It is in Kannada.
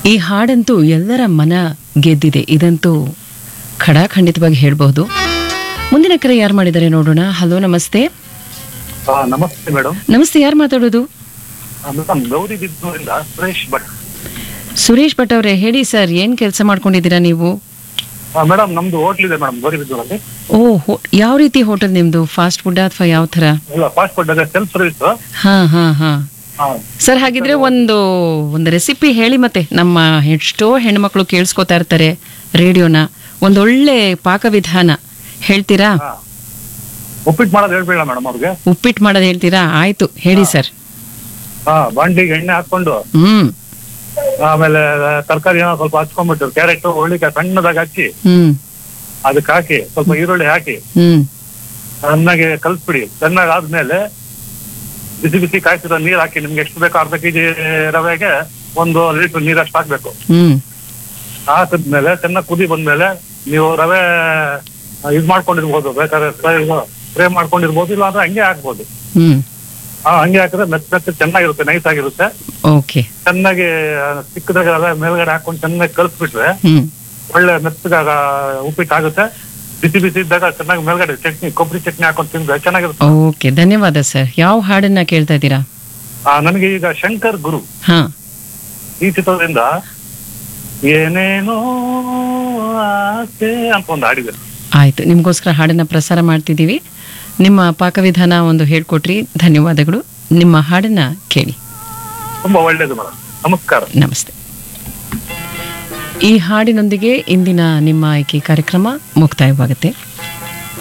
ಈ ಹಾಡಂತೂ ಎಲ್ಲರ ಮನ ಗೆದ್ದಿದೆ ಇದಂತೂ ಖಡಾಖಂಡಿತವಾಗಿ ಹೇಳ್ಬಹುದು ಮುಂದಿನ ಕರೆ ಯಾರು ಮಾಡಿದ್ದಾರೆ ನೋಡೋಣ ಹಲೋ ನಮಸ್ತೆ ಆ, ನಮಸ್ತೆ ಮೇಡಮ್ ನಮಸ್ತೆ ಯಾರು ಮಾತಾಡೋದು ಮೇಡಮ್ ಗೌರಿ ಬಿದ್ದೂರಿಂದ ಸುರೇಶ್ ಭಟ್ ಸುರೇಶ್ ಭಟ್ ಅವರೇ ಹೇಳಿ ಸರ್ ಏನ್ ಕೆಲಸ ಮಾಡ್ಕೊಂಡಿದ್ದೀರಾ ನೀವು ಮೇಡಮ್ ನಮ್ದು ಹೋಟ್ಲ್ ಇದೆ ಮೇಡಮ್ ಗೌರಿ ಬಿದ್ದೂರಲ್ಲಿ ಓ ಹೋ- ಯಾವ ರೀತಿ ಹೋಟೆಲ್ ನಿಮ್ದು ಫಾಸ್ಟ್ ಫುಡ್ ಅಥವಾ ಯಾವ ಥರ ಇಲ್ಲ ಫಾಸ್ಟ್ ಫುಡ್ ಅದೇ ಸೆಲ್ಫ್ ಸರ್ವಿಸ್ ಹಾ ಹಾ ಹಾ ಸರ್ ಹಾಗಿದ್ರೆ ಒಂದು ಒಂದು ರೆಸಿಪಿ ಹೇಳಿ ಮತ್ತೆ ನಮ್ಮ ಎಷ್ಟೋ ಹೆಣ್ಮಕ್ಳು ಕೇಳಿಸ್ಕೊತಾ ಇರ್ತಾರೆ ರೇಡಿಯೋನ ಒಂದೊಳ್ಳೆ ಪಾಕವಿಧಾನ ಹೇಳ್ತೀರಾ ಉಪ್ಪಿಟ್ಟು ಮಾಡೋದು ಹೇಳ್ಬೇಡ ಮೇಡಮ್ ಅವ್ರಿಗೆ ಉಪ್ಪಿಟ್ಟು ಮಾಡೋದು ಹೇಳ್ತೀರಾ ಆಯ್ತು ಹೇಳಿ ಸರ್ ಹಾ ಬಾಂಡಿಗೆ ಎಣ್ಣೆ ಹಾಕೊಂಡು ಹ್ಮ್ ಆಮೇಲೆ ತರಕಾರಿ ಏನೋ ಸ್ವಲ್ಪ ಹಚ್ಕೊಂಡ್ಬಿಟ್ಟು ಕ್ಯಾರೆಟ್ ಹುಳ್ಳಿಕಾಯಿ ಸಣ್ಣದಾಗಿ ಹಚ್ಚಿ ಹ್ಮ್ ಅದಕ್ಕೆ ಹಾಕಿ ಸ್ವಲ್ಪ ಈರುಳ್ಳಿ ಹಾಕಿ ಹ್ಮ್ ಚೆನ್ನಾಗಿ ಕಲ್ಸ್ಬಿಡಿ ಚೆನ್ನಾಗಿ ಆದ್ಮೇಲೆ ಬಿಸಿ ಬಿಸಿ ಕಾಯಿಸಿದ ನೀರ್ ಹಾಕಿ ನಿಮ್ಗೆ ಎಷ್ಟು ಬೇಕೋ ಅರ್ಧ ಕೆಜಿ ರವೆಗೆ ಒಂದು ಲೀಟರ್ ನೀರಷ್ಟು ಹಾಕ್ಬೇಕು ಹ್ಮ್ ಹಾಕಿದ್ಮೇಲೆ ಚೆನ್ನಾಗಿ ಕುದಿ ಬಂದ್ಮೇಲೆ ನೀವು ರವೆ ಇದು ಮಾಡ್ಕೊಂಡಿರ್ಬೋದು ಬೇಕಾದ್ರೆ ಫ್ರೈ ಮಾಡ್ಕೊಂಡಿರ್ಬೋದು ಇಲ್ಲ ಅಂದ್ರೆ ಹಂಗೆ ಹಾಕ್ಬೋದು ಹ್ಮ್ ಆ ಹಂಗೆ ಹಾಕಿದ್ರೆ ಮೆತ್ತ ಮೆತ್ತ ಚೆನ್ನಾಗಿರುತ್ತೆ ನೈಸ್ ಆಗಿರುತ್ತೆ ಓಕೆ ಚೆನ್ನಾಗಿ ಆ, ಚಿಕ್ಕದಾಗ ರವೆ ಮೇಲ್ಗಡೆ ಹಾಕೊಂಡು ಚೆನ್ನಾಗಿ ಕಲ್ಸ್ಬಿಟ್ರೆ ಹ್ಮ್ ಒಳ್ಳೆ ಮೆತ್ತಗಾಗ ಉಪ್ಪಿಟ್ಟು ಆಗುತ್ತೆ ಬಿಸಿ ಬಿಸಿ ಇದ್ದಾಗ ಚೆನ್ನಾಗಿ ಮೇಲ್ಗಡೆ ಚಟ್ನಿ ಕೊಬ್ಬರಿ ಚಟ್ನಿ ಹಾಕೊಂಡು ತಿಂದ್ರೆ ಚೆನ್ನಾಗಿರುತ್ತೆ ಓಕೆ ಧನ್ಯವಾದ ಸರ್ ಯಾವ ಹಾಡನ್ನ ಕೇಳ್ತಾ ಇದ್ದೀರಾ ಆ, ನನಗೆ ಈಗ ಶಂಕರ್ ಗುರು ಹಾ ಈ ಚಿತ್ರದಿಂದ ಏನೇನೋ ಆಸೆ ಅಂತ ಒಂದು ಹಾಡಿದೆ ಆಯ್ತು ನಿಮ್ಗೋಸ್ಕರ ಹಾಡನ್ನ ಪ್ರಸಾರ ಮಾಡ್ತಿದ್ದೀವಿ ನಿಮ್ಮ ಪಾಕವಿಧಾನ ಒಂದು ಹೇಳ್ಕೊಟ್ರಿ ಧನ್ಯವಾದಗಳು ನಿಮ್ಮ ಹಾಡನ್ನ ಕೇಳಿ ತುಂಬಾ ಒಳ್ಳೇದು ಮೇಡಮ್ ನಮಸ್ಕಾರ ನಮಸ್ತೆ ಈ ಹಾಡಿನೊಂದಿಗೆ ಇಂದಿನ ನಿಮ್ಮ ಆಯ್ಕೆ ಕಾರ್ಯಕ್ರಮ ಮುಕ್ತಾಯವಾಗುತ್ತೆ